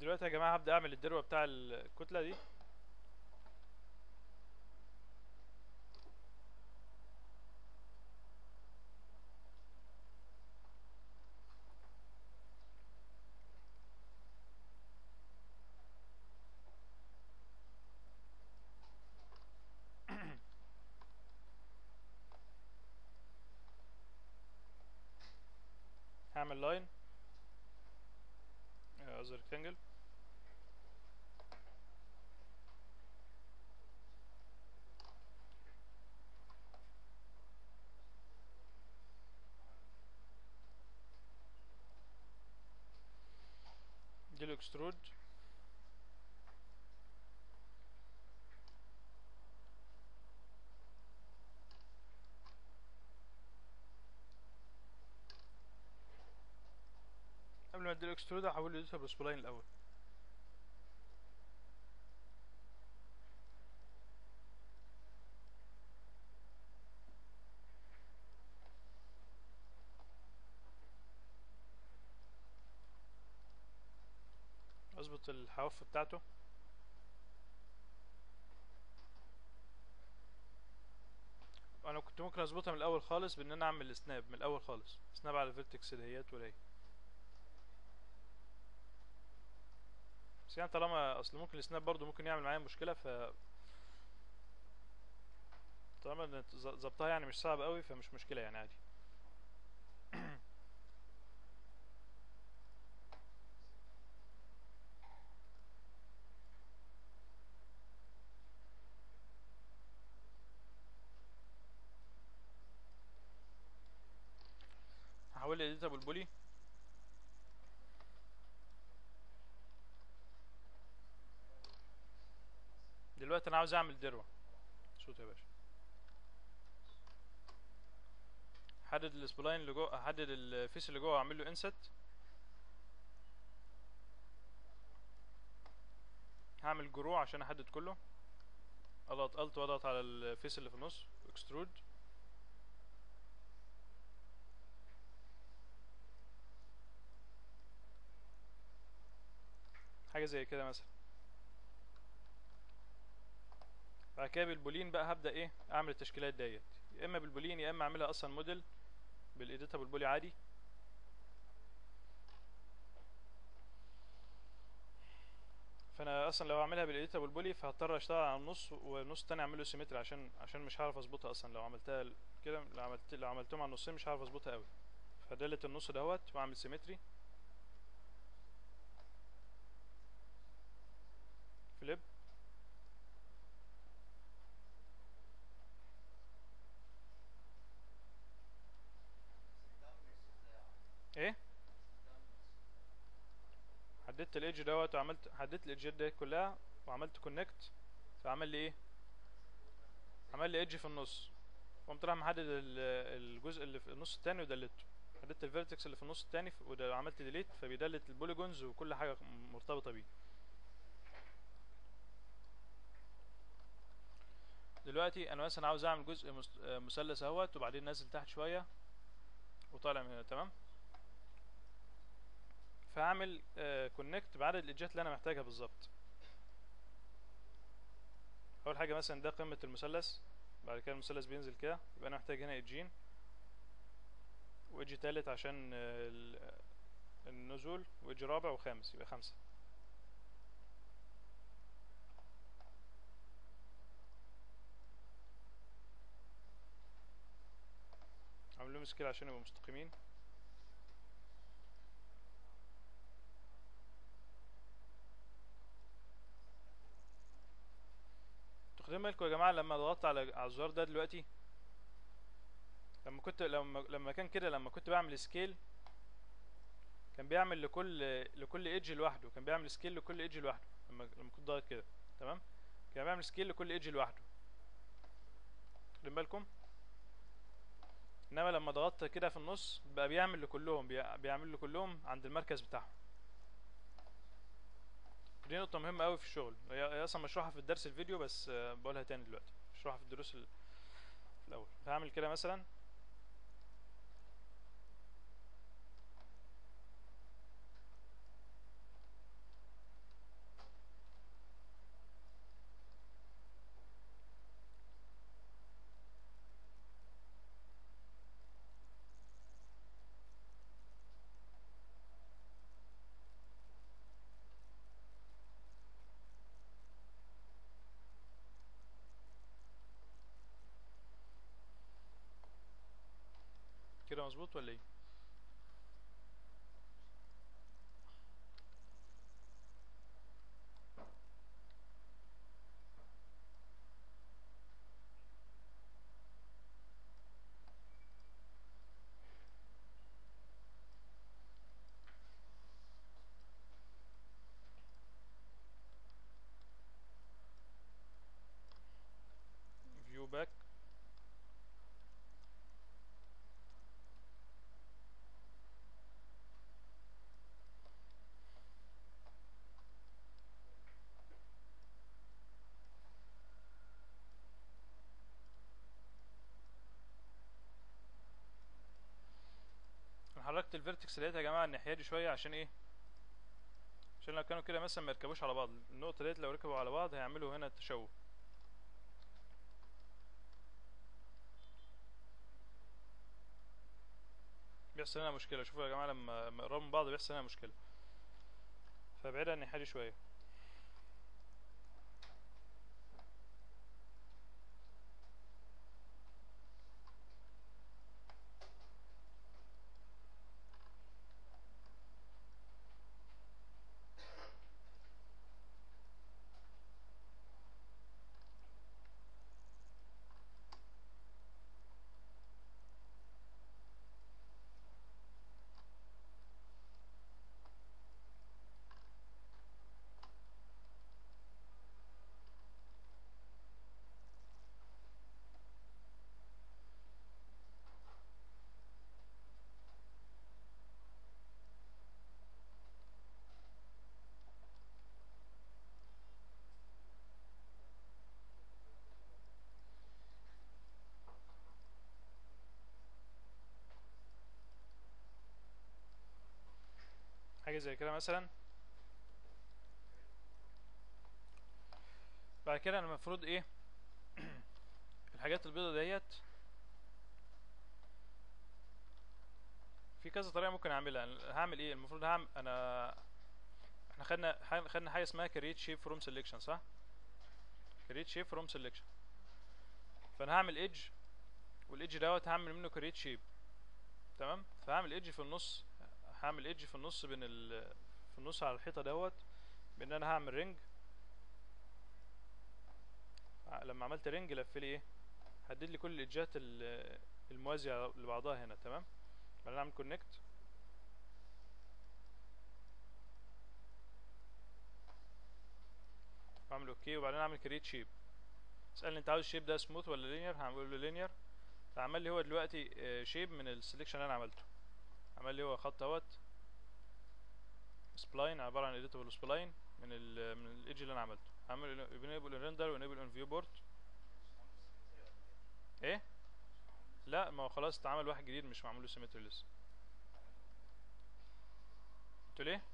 دلوقتي يا جماعه هبدا اعمل الدروه بتاع الكتله دي هعمل لاين قصدي ريكتانجل دي الاكسترود قبل ما ادي الاكسترود هحول له بسبلاين الاول اظبط الحواف بتاعته انا كنت ممكن اظبطها من الاول خالص بان انا اعمل سناب من الاول خالص سناب على الفيرتكس دهيت ولا بس يعني طالما اصل ممكن السناب برضو ممكن يعمل معايا مشكله ف طالما إن ز- ظبطها يعني مش صعب قوي فمش مشكله يعني عادي هحول اديتابل بولي دلوقتي انا عاوز اعمل دروه صوت يا باشا حدد السبلاين اللي جوه احدد الفيس اللي جوه واعمل له انست هعمل جروع عشان احدد كله اضغط الت واضغط على الفيس اللي في النص اكسترود حاجه زي كده مثلا بعد كده بالبولين بقى هبدا ايه اعمل التشكيلات ديت يا اما بالبولين يا اما اعملها اصلا موديل بالايديتابل بولي عادي فانا اصلا لو اعملها بالايديتابل بولي فهضطر اشتغل على النص والنص التاني اعمله سيمتري عشان عشان مش هعرف اظبطها اصلا لو عملتها ال- كده لو عملت لو عملتهم على النصين مش هعرف اظبطها قوي فدلت النص دوت واعمل سيمتري فليب ايه حددت الايدج دوت وعملت حددت الايدجات ديت كلها وعملت كونكت فعمل لي ايه عمل لي ايدج في النص قمت رايح محدد ال- الجزء اللي في النص التاني ودلته حددت الفيرتكس اللي في النص التاني ف- وده- وعملت ديليت فبيدلت البوليجونز وكل حاجه مرتبطه بيه دلوقتي انا مثلا عاوز اعمل جزء مس- آه، مثلث اهوت وبعدين نازل تحت شويه وطالع من هنا تمام فاعمل كونكت بعدد الايدجات اللي انا محتاجها بالظبط اول حاجه مثلا ده قمه المثلث بعد كده المثلث بينزل كده يبقى انا محتاج هنا ايدجين وايدج تالت عشان آه، ال- النزول وايدج رابع وخامس يبقى خمسة عامل لهم سكيل عشان يبقوا مستقيمين تاخدين بالكم يا جماعه لما ضغطت على على الزرار ده دلوقتي لما كنت لما لما كان كده لما كنت بعمل سكيل كان بيعمل لكل لكل ايدج لوحده كان بيعمل سكيل لكل ايدج لوحده لما لما كنت ضاغط كده تمام كان بيعمل سكيل لكل ايدج لوحده واخدين بالكم انما لما ضغطت كده في النص بقى بيعمل لكلهم بي- بيعمل لكلهم عند المركز بتاعهم دي نقطة مهمة أوي في الشغل هي هي أصلا مشروحة في الدرس الفيديو بس آه، بقولها تاني دلوقتي مشروحة في الدروس ال- في الأول فهعمل كده مثلا كده مظبوط ولا ايه فيو باك انا حركت الفيرتكس لقيتها يا جماعه الناحيه دي شويه عشان ايه عشان لو كانوا كده مثلا ما يركبوش على بعض النقطه ديت لو ركبوا على بعض هيعملوا هنا تشوه بيحصل هنا مشكله شوفوا يا جماعه لما لما يقربوا من بعض بيحصل هنا مشكله فابعدها عن الناحيه دي شويه حاجه زي كده مثلا بعد كده انا المفروض ايه الحاجات البيضة ديت في كذا طريقه ممكن اعملها أنا هعمل ايه المفروض هعمل انا احنا خدنا ح- خدنا حاجه اسمها create shape from selection صح create shape from selection فانا هعمل edge والايدج دوت هعمل منه create shape تمام فهعمل ايدج في النص هعمل ايدج في النص بين ال في النص على الحيطه دوت بان انا هعمل رينج لما عملت رينج لف لي ايه حدد لي كل الايدجات ال- الموازيه لبعضها هنا تمام بعدين اعمل كونكت واعمل اوكي وبعدين اعمل كريت شيب اسالني انت عاوز الشيب ده سموث ولا لينير هعمل له لينير فعمل لي هو دلوقتي شيب من السلكشن اللي انا عملته عمل لي هو خط اهوت سبلاين عباره عن اديتابل سبلاين من ال من الايدج اللي انا عملته عامل انيبل ريندر وانيبل اون فيو بورد ايه لا ما هو خلاص اتعمل واحد جديد مش معمول له سيمتري لسه قلت ليه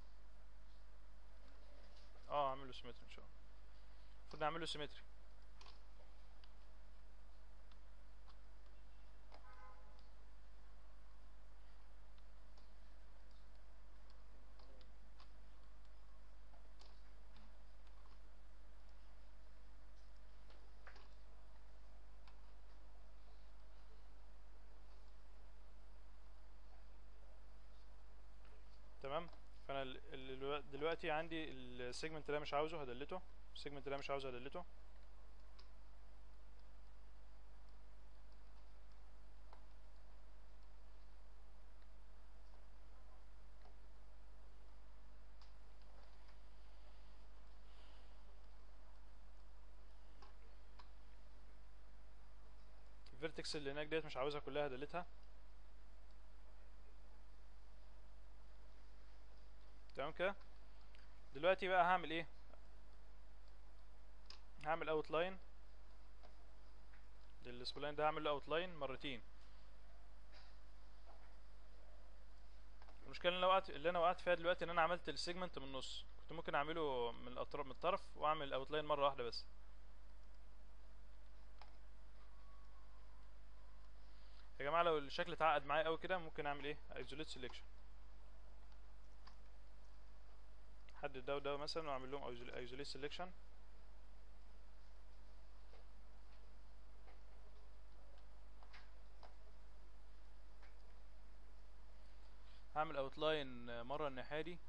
اه هعمل له سيمتري ان شاء الله المفروض نعمل له سيمتري تمام فانا ال- ال- الو- دلوقتي عندي السيجمنت اللي انا مش عاوزه هدلته السيجمنت اللي انا مش عاوزه هدلته الفيرتكس اللي هناك ديت مش عاوزها كلها هدلتها تمام كده دلوقتي بقى هعمل ايه هعمل اوت لاين للسبلاين ده هعمل له اوت لاين مرتين المشكله اللي انا وقعت اللي انا وقعت فيها دلوقتي ان انا عملت السيجمنت من النص كنت ممكن اعمله من الاطراف من الطرف واعمل اوت لاين مره واحده بس يا جماعه لو الشكل اتعقد معايا قوي كده ممكن اعمل ايه isolate selection حدد ده وده مثلا واعمل لهم isolate selection هعمل اوتلاين مره الناحيه دي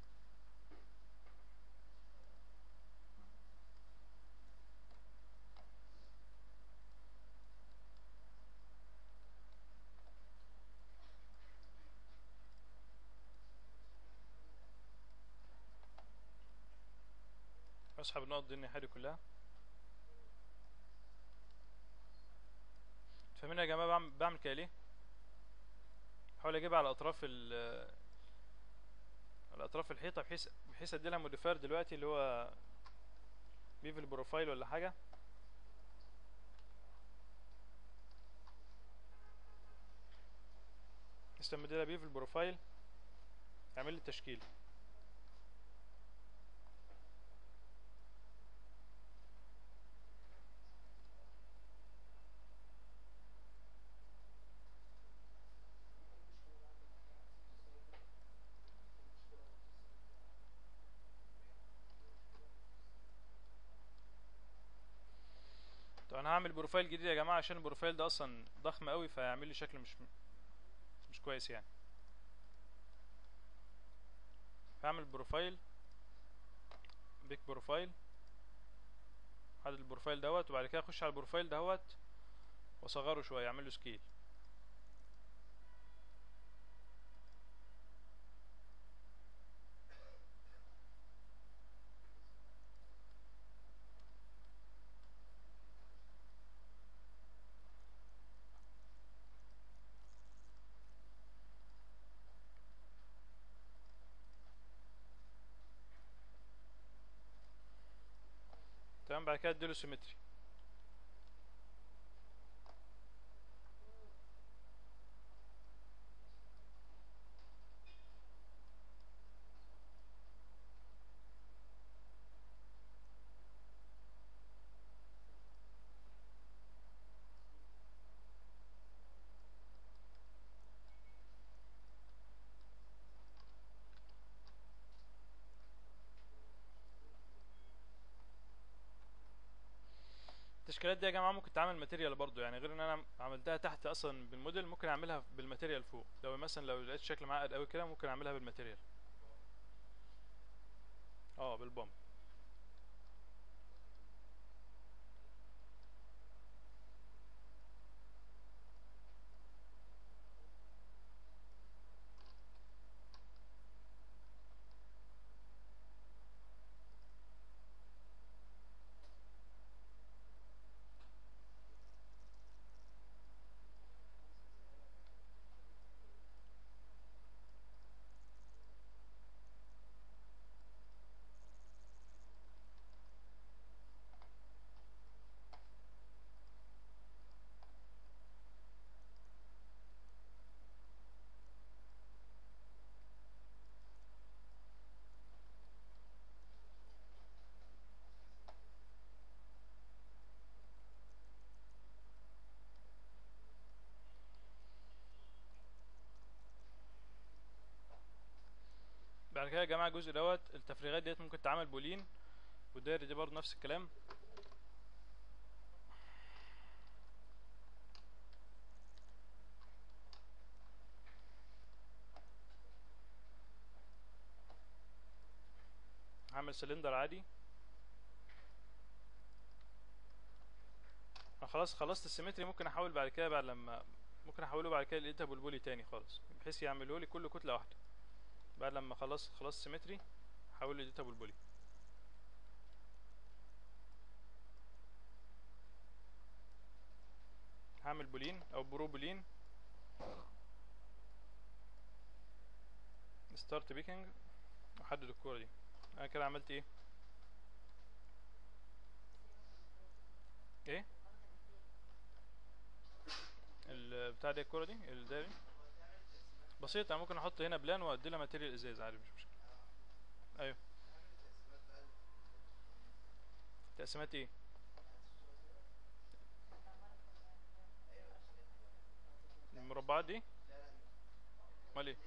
اسحب النقط دي الناحيه دي كلها فاهمين يا جماعه بعمل, بعمل كده ليه بحاول اجيبها على اطراف ال على اطراف الحيطه بحيث بحيث ادي لها موديفاير دلوقتي اللي هو بيفل بروفايل ولا حاجه لما ادي لها بيفل بروفايل يعمل لي التشكيل طب انا هعمل بروفايل جديد يا جماعه عشان البروفايل ده اصلا ضخم قوي فهيعمل لي شكل مش مش كويس يعني هعمل بروفايل بيك بروفايل هذا البروفايل دوت وبعد كده اخش على البروفايل دوت واصغره شويه اعمل له سكيل تمام بعد كده اديله سيمتري التشكيلات دي يا جماعه ممكن تعمل ماتيريال برضو يعني غير ان انا عملتها تحت اصلا بالموديل ممكن اعملها بالماتيريال فوق لو مثلا لو لقيت شكل معقد قوي كده ممكن اعملها بالماتيريال اه بالبوم بعد كده يا جماعه الجزء دوت التفريغات ديت ممكن تعمل بولين والدايره دي برضه نفس الكلام هعمل سلندر عادي انا خلاص خلصت السيمتري ممكن احاول بعد كده بعد لما ممكن احوله بعد كده لقيتها بلبلي تاني خالص بحيث يعملوا لي كل كتله واحده بعد لما خلاص خلاص سيمتري حول لي داتا بلبلي هعمل بولين او برو بولين ستارت بيكنج احدد الكوره دي انا كده عملت ايه ايه البتاع دي الكوره دي الدايري بسيط انا ممكن احط هنا بلان وادي لها ماتيريال ازاز عادي مش مشكله ايوه تقسيمات ايه المربعات دي امال ايه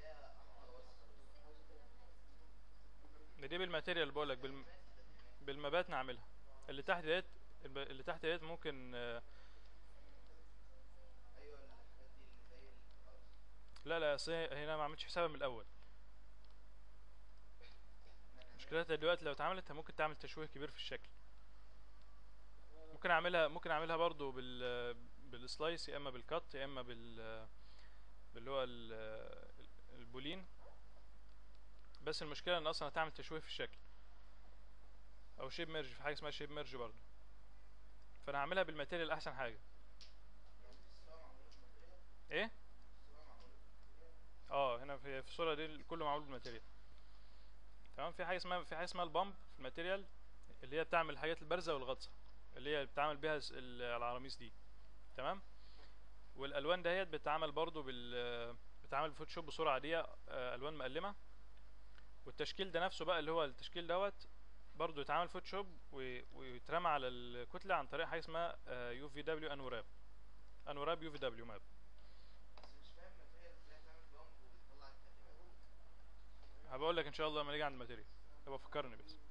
ده دي بالماتيريال بقولك بالم... بالمبات نعملها اللي تحت ديت اللي تحت ديت ممكن آه، لا لا اصل هي- هنا ما عملتش حسابها من الاول مشكلتها دلوقتي لو اتعملت ممكن تعمل تشويه كبير في الشكل ممكن اعملها ممكن اعملها برضو بال بالسلايس يا اما بالكات يا اما بال باللي هو ال- البولين بس المشكله ان اصلا هتعمل تشويه في الشكل او شيب ميرج في حاجه اسمها شيب ميرج برضو فانا هعملها بالماتيريال احسن حاجه ايه اه هنا في في الصوره دي كله معمول بالماتيريال تمام في حاجه اسمها في حاجه اسمها البامب في الماتيريال اللي هي بتعمل الحاجات البارزه والغطسه اللي هي بتعمل بيها الس- ال- العراميس دي تمام والالوان دهيت بتتعمل برضو بال بتتعمل بفوتوشوب بصوره عاديه آه، الوان مقلمه والتشكيل ده نفسه بقى اللي هو التشكيل دوت برضو يتعمل فوتوشوب و- ويترمى على الكتله عن طريق حاجه اسمها يو في دبليو انوراب انوراب يو في دبليو ماب هبقول لك ان شاء الله لما نيجي عند الماتيريال هبقى فكرني بس